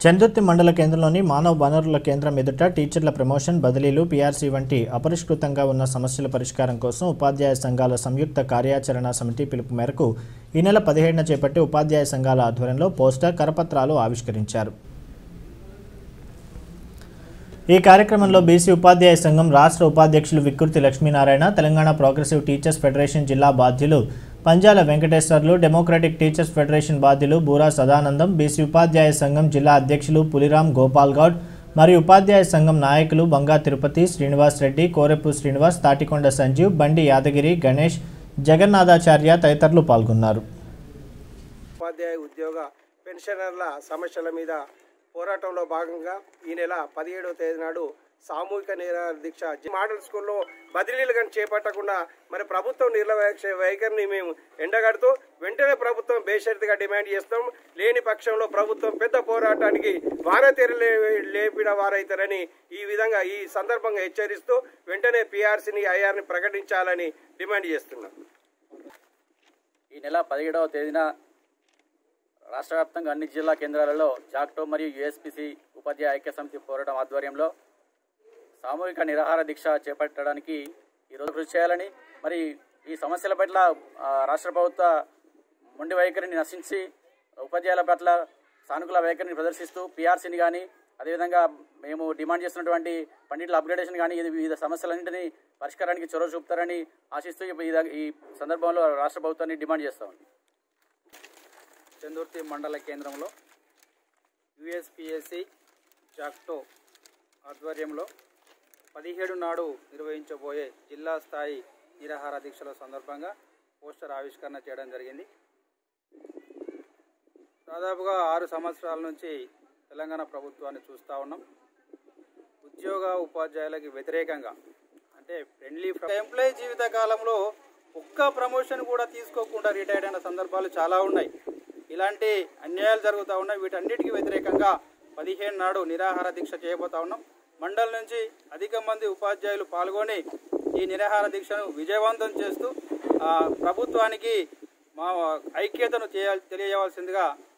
చందుర్తి మండల కేంద్రంలోని మానవ వనరుల కేంద్రం ఎదుట టీచర్ల ప్రమోషన్ బదిలీలు పీఆర్సీ వంటి అపరిష్కృతంగా ఉన్న సమస్యల పరిష్కారం కోసం ఉపాధ్యాయ సంఘాల సంయుక్త కార్యాచరణ సమితి పిలుపు మేరకు ఈ నెల పదిహేడున చేపట్టి ఉపాధ్యాయ సంఘాల ఆధ్వర్యంలో పోస్టర్ కరపత్రాలు ఆవిష్కరించారు ఈ కార్యక్రమంలో బీసీ ఉపాధ్యాయ సంఘం రాష్ట్ర ఉపాధ్యక్షులు Vikruti Lakshminarayana Telangana progressive teachers federation జిల్లా బాధ్యులు Panjala Venkateswarlu democratic teachers federation బాధ్యులు బూరా సదానందం బీసీ ఉపాధ్యాయ సంఘం జిల్లా అధ్యక్షులు పులిరాం గోపాల్ గౌడ్ మరియు ఉపాధ్యాయ సంఘం నాయకులు బంగా తిరుపతి శ్రీనివాస్ రెడ్డి కోరెప్పు శ్రీనివాస్ తాటికొండ సంజీవ్ బండి యాదగిరి గణేష్ జగన్నాథాచార్య తదితరులు పాల్గొన్నారు ఉపాధ్యాయ ఉద్యోగ పెన్షనర్ల సమస్యల మీద పోరాటంలో భాగంగా ఈ నెల పదిహేడవ తేదీ నాడు సామూహిక నిరాహార దీక్ష జి- మోడల్ స్కూల్లో బదిలీలు కానీ చేపట్టకుండా మరి ప్రభుత్వం నిర్లక్ష్య వైఖరిని మేము ఎండగడుతూ వెంటనే ప్రభుత్వం బేషరతుగా డిమాండ్ చేస్తాం లేని పక్షంలో ప్రభుత్వం పెద్ద పోరాటానికి వారతెర లేపిన వారైతారని ఈ విధంగా ఈ సందర్భంగా హెచ్చరిస్తూ వెంటనే పీఆర్సీని ఐఆర్ని ప్రకటించాలని డిమాండ్ చేస్తున్నాం ఈ నెల పదిహేడవ తేదీన రాష్ట్ర వ్యాప్తంగా అన్ని జిల్లా కేంద్రాలలో జాక్టో మరియు యుఎస్పిసి ఉపాధ్యాయ ఐక్య సమితి పోరాటం ఆధ్వర్యంలో సామూహిక నిరాహార దీక్ష చేపట్టడానికి ఈరోజు కృషి చేయాలని మరి ఈ సమస్యల పట్ల ఆ, రాష్ట్ర ప్రభుత్వ మొండి వైఖరిని నశించి ఉపాధ్యాయుల పట్ల సానుకూల వైఖరిని ప్రదర్శిస్తూ పీఆర్సీని కానీ అదేవిధంగా మేము డిమాండ్ చేస్తున్నటువంటి పండితుల అప్గ్రేడేషన్ కానీ ఇది వివిధ సమస్యలన్నింటినీ పరిష్కారానికి చొరవ చూపుతారని ఆశిస్తూ ఈ ఈ సందర్భంలో రాష్ట్ర ప్రభుత్వాన్ని డిమాండ్ చేస్తామండి చందుర్తి మండల కేంద్రంలో యుఎస్పిఎస్సి జాక్టో ఆధ్వర్యంలో పదిహేడు నాడు నిర్వహించబోయే జిల్లా స్థాయి నిరాహార దీక్షల సందర్భంగా పోస్టర్ ఆవిష్కరణ చేయడం జరిగింది దాదాపుగా ఆరు సంవత్సరాల నుంచి తెలంగాణ ప్రభుత్వాన్ని చూస్తూ ఉన్నాం ఉద్యోగ ఉపాధ్యాయులకి వ్యతిరేకంగా అంటే ఫ్రెండ్లీ ఎంప్లాయీ జీవిత కాలంలో ఒక్క ప్రమోషన్ కూడా తీసుకోకుండా రిటైర్డ్ అయిన సందర్భాలు చాలా ఉన్నాయి ఇలాంటి అన్యాయాలు జరుగుతూ ఉన్నాయి వీటన్నిటికీ వ్యతిరేకంగా పదిహేను నాడు నిరాహార దీక్ష చేయబోతా ఉన్నాం మండల్ నుంచి అధిక మంది ఉపాధ్యాయులు పాల్గొని ఈ నిరాహార దీక్షను విజయవంతం చేస్తూ ఆ, ప్రభుత్వానికి మా ఐక్యతను చేయ తెలియజేయవలసిందిగా